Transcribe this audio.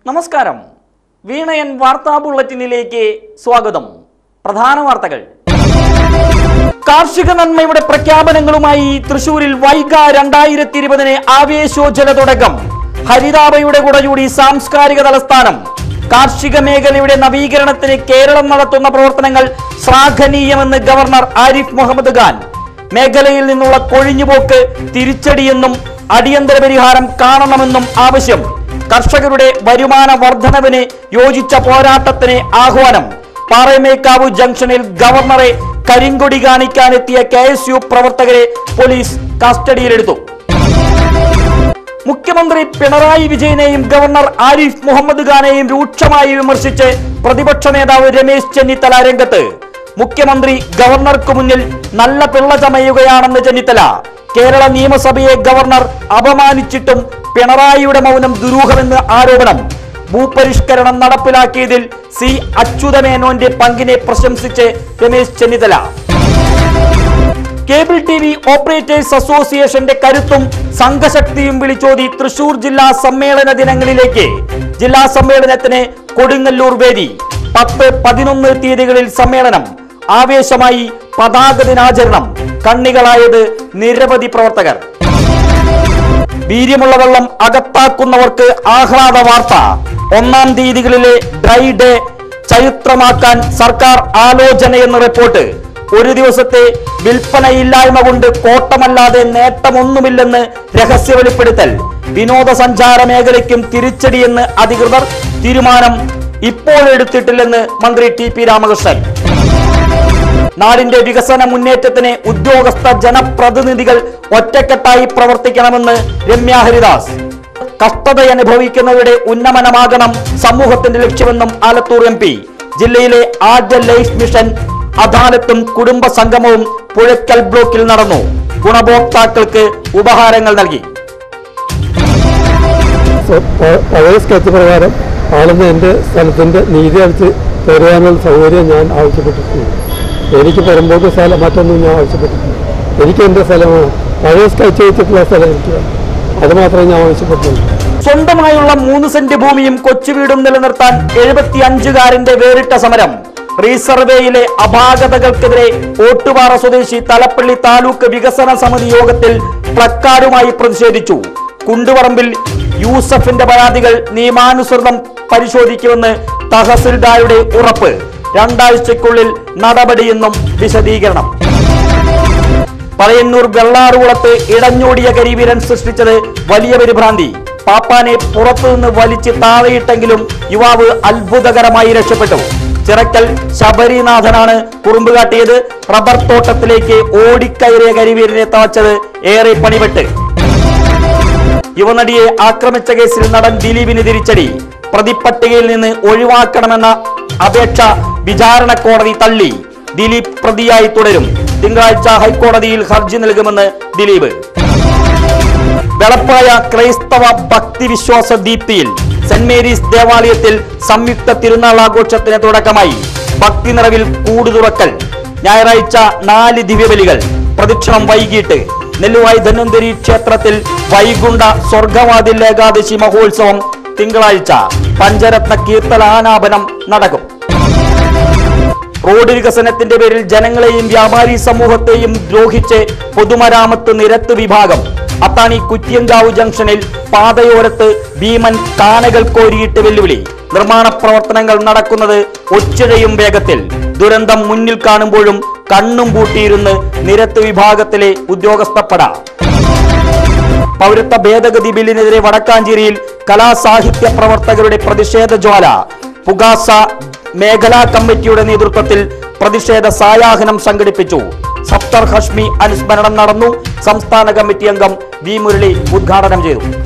നമസ്കാരം വീണയൻ വാർത്താ ബുള്ളറ്റിനിലേക്ക് സ്വാഗതം പ്രധാന വാർത്തകൾ കാർഷിക നന്മയുടെ പ്രഖ്യാപനങ്ങളുമായി തൃശൂരിൽ വൈഗ രണ്ടായിരത്തി ഇരുപതിന് ആവേശോജ്വല തുടക്കം ഹരിതാഭയുടെ കുടചൂടി സാംസ്കാരിക തലസ്ഥാനം കാർഷിക മേഖലയുടെ നവീകരണത്തിന് കേരളം നടത്തുന്ന പ്രവർത്തനങ്ങൾ ശ്ലാഘനീയമെന്ന് ഗവർണർ ആരിഫ് മുഹമ്മദ് ഖാൻ മേഖലയിൽ നിന്നുള്ള കൊഴിഞ്ഞുപോക്ക് തിരിച്ചടിയെന്നും അടിയന്തര പരിഹാരം കാണണമെന്നും ആവശ്യം കർഷകരുടെ വരുമാന വർധനവിന് യോജിച്ച പോരാട്ടത്തിന് ആഹ്വാനം പാറമേക്കാവ് ജംഗ്ഷനിൽ ഗവർണറെ കരിങ്കൊടി കാണിക്കാനെത്തിയ കെ എസ് യു പ്രവർത്തകരെ പോലീസ് കസ്റ്റഡിയിലെടുത്തു മുഖ്യമന്ത്രി പിണറായി വിജയനെയും ഗവർണർ ആരിഫ് മുഹമ്മദ് ഖാനെയും രൂക്ഷമായി വിമർശിച്ച് പ്രതിപക്ഷ നേതാവ് രമേശ് ചെന്നിത്തല രംഗത്ത് മുഖ്യമന്ത്രി ഗവർണർക്ക് മുന്നിൽ നല്ല പിള്ള ചമയുകയാണെന്ന് ചെന്നിത്തല കേരള നിയമസഭയെ ഗവർണർ അപമാനിച്ചിട്ടും പിണറായിയുടെ മൗനം ദുരൂഹമെന്ന് ആരോപണം ഭൂപരിഷ്കരണം നടപ്പിലാക്കിയതിൽ സി അച്യുതമേനോന്റെ പങ്കിനെ പ്രശംസിച്ച് Ramesh Chennithala cable T V operators അസോസിയേഷന്റെ കരുത്തും സംഘശക്തിയും വിളിച്ചോതി തൃശൂർ ജില്ലാ സമ്മേളന ദിനങ്ങളിലേക്ക് ജില്ലാ സമ്മേളനത്തിന് കൊടുങ്ങല്ലൂർ വേദി പത്ത് പതിനൊന്ന് തീയതികളിൽ സമ്മേളനം ആവേശമായി പതാക ദിനാചരണം കണ്ണികളായത് നിരവധി പ്രവർത്തകർ വീര്യമുള്ള വെള്ളം അകത്താക്കുന്നവർക്ക് ആഹ്ലാദ വാർത്ത ഒന്നാം തീയതികളിലെ ഡ്രൈ ഡേ ചരിത്രമാക്കാൻ സർക്കാർ ആലോചനയെന്ന് റിപ്പോർട്ട് ഒരു ദിവസത്തെ വിൽപ്പനയില്ലായ്മ കൊണ്ട് കോട്ടമല്ലാതെ നേട്ടമൊന്നുമില്ലെന്ന് രഹസ്യ വെളിപ്പെടുത്തൽ വിനോദസഞ്ചാര മേഖലയ്ക്കും തിരിച്ചടിയെന്ന് അധികൃതർ തീരുമാനം ഇപ്പോഴെടുത്തിട്ടില്ലെന്ന് മന്ത്രി ടി പി രാമകൃഷ്ണൻ നാടിന്റെ വികസന മുന്നേറ്റത്തിന് ഉദ്യോഗസ്ഥ ജനപ്രതിനിധികൾ ഒറ്റക്കെട്ടായി പ്രവർത്തിക്കണമെന്ന് രമ്യ ഹരിദാസ് കഷ്ടത അനുഭവിക്കുന്നവരുടെ ഉന്നമനമാകണം സമൂഹത്തിന്റെ ലക്ഷ്യമെന്നും ആലത്തൂർ എം പി ജില്ലയിലെ ആദ്യ ലൈഫ് മിഷൻ അദാലത്തും കുടുംബ സംഗമവും പുഴയ്ക്കൽ ബ്ലോക്കിൽ നടന്നു ഗുണഭോക്താക്കൾക്ക് ഉപഹാരങ്ങൾ നൽകി സ- പ- പഴയ സ്കെച്ച് പ്രകാരം ആളുന്ന എൻ്റെ സ്ഥലത്തിൻ്റെ നീതി അടിച്ച് തരുവാനുള്ള സൗകര്യം ഞാൻ ആവശ്യപ്പെട്ടിട്ടുണ്ട് എനിക്ക് പുറമ്പോക്ക് സ്ഥലം മറ്റൊന്നും ഞാൻ ആവശ്യപ്പെട്ടിട്ടില്ല എനിക്ക് എൻ്റെ സ്ഥലമാണ് പഴയ സ്കെച്ച് വെച്ചിട്ടുള്ള സ്ഥലം എനിക്ക് വേണം. അത് മാത്രമേ ഞാൻ ആവശ്യപ്പെട്ടുള്ളൂ സ്വന്തമായുള്ള മൂന്ന് സെന്റ് ഭൂമിയും കൊച്ചുവീടും നിലനിർത്താൻ എഴുപത്തി അഞ്ചുകാരന്റെ വേറിട്ട സമരം റീസർവേയിലെ അപാകതകൾക്കെതിരെ ഓട്ടുപാറ സ്വദേശി തലപ്പള്ളി താലൂക്ക് വികസന സമിതി യോഗത്തിൽ പ്ലക്കാർഡുമായി പ്രതിഷേധിച്ചു കുണ്ടുപറമ്പിൽ യൂസഫിന്റെ പരാതികൾ നിയമാനുസൃതം പരിശോധിക്കുമെന്ന് തഹസിൽദാരുടെ ഉറപ്പ് രണ്ടാഴ്ചയ്ക്കുള്ളിൽ നടപടിയെന്നും വിശദീകരണം പഴയന്നൂർ വെള്ളാറുകുളത്ത് ഇടഞ്ഞോടിയ കരിവീരൻ സൃഷ്ടിച്ചത് വലിയ പരിഭ്രാന്തി പാപ്പാനെ പുറത്തുനിന്ന് വലിച്ച് താഴെയിട്ടെങ്കിലും യുവാവ് അത്ഭുതകരമായി രക്ഷപ്പെട്ടു ചിറക്കൽ ശബരിനാഥനാണ് കുറുമ്പ് കാട്ടിയത് റബ്ബർ തോട്ടത്തിലേക്ക് ഓടിക്കയറിയ കരിവീരനെ തളച്ചത് ഏറെ പണിപെട്ട് യുവനടിയെ ആക്രമിച്ച കേസിൽ നടൻ ദിലീപിന് തിരിച്ചടി പ്രതിപ്പട്ടികയിൽ നിന്ന് ഒഴിവാക്കണമെന്ന അപേക്ഷ വിചാരണ കോടതി തള്ളി ദിലീപ് പ്രതിയായി തുടരും തിങ്കളാഴ്ച ഹൈക്കോടതിയിൽ ഹർജി നൽകുമെന്ന് ദിലീപ് വെളപ്പായ ക്രൈസ്തവ ഭക്തിവിശ്വാസ ദീപ്തിയിൽ സെന്റ് മേരീസ് ദേവാലയത്തിൽ സംയുക്ത തിരുനാൾ ആഘോഷത്തിന് തുടക്കമായി ഭക്തി നിറവിൽ കൂട് തുറക്കൽ ഞായറാഴ്ച നാല് ദിവ്യബലികൾ പ്രദക്ഷിണം വൈകിട്ട് നെല്ലുവായി ധന്വന്തരി ക്ഷേത്രത്തിൽ വൈകുണ്ഠ സ്വർഗവാതിൽ ഏകാദശി മഹോത്സവം തിങ്കളാഴ്ച പഞ്ചരത്ന കീർത്തനാനാപനം നടക്കും റോഡ് വികസനത്തിന്റെ പേരിൽ ജനങ്ങളെയും വ്യാപാരി സമൂഹത്തെയും ദ്രോഹിച്ച് പൊതുമരാമത്ത് നിരത്ത് വിഭാഗം അത്താണി കുറ്റിയങ്കാവ് ജംഗ്ഷനിൽ പാതയോരത്ത് ഭീമൻ കാനകൾ കോരിയിട്ട് വെല്ലുവിളി നിർമ്മാണ പ്രവർത്തനങ്ങൾ നടക്കുന്നത് ഒച്ചിഴയും വേഗത്തിൽ ദുരന്തം മുന്നിൽ കാണുമ്പോഴും കണ്ണും പൂട്ടിയിരുന്ന് നിരത്ത് വിഭാഗത്തിലെ ഉദ്യോഗസ്ഥപ്പട പൗരത്വ ഭേദഗതി ബില്ലിനെതിരെ വടക്കാഞ്ചേരിയിൽ കലാസാഹിത്യ പ്രവർത്തകരുടെ പ്രതിഷേധ ജ്വാല പുകാസ മേഖലാ കമ്മിറ്റിയുടെ നേതൃത്വത്തിൽ പ്രതിഷേധ സായാഹ്നം സംഘടിപ്പിച്ചു സഫ്തർ ഹഷ്മി അനുസ്മരണം നടന്നു സംസ്ഥാന കമ്മിറ്റി അംഗം വി മുരളി ഉദ്ഘാടനം ചെയ്തു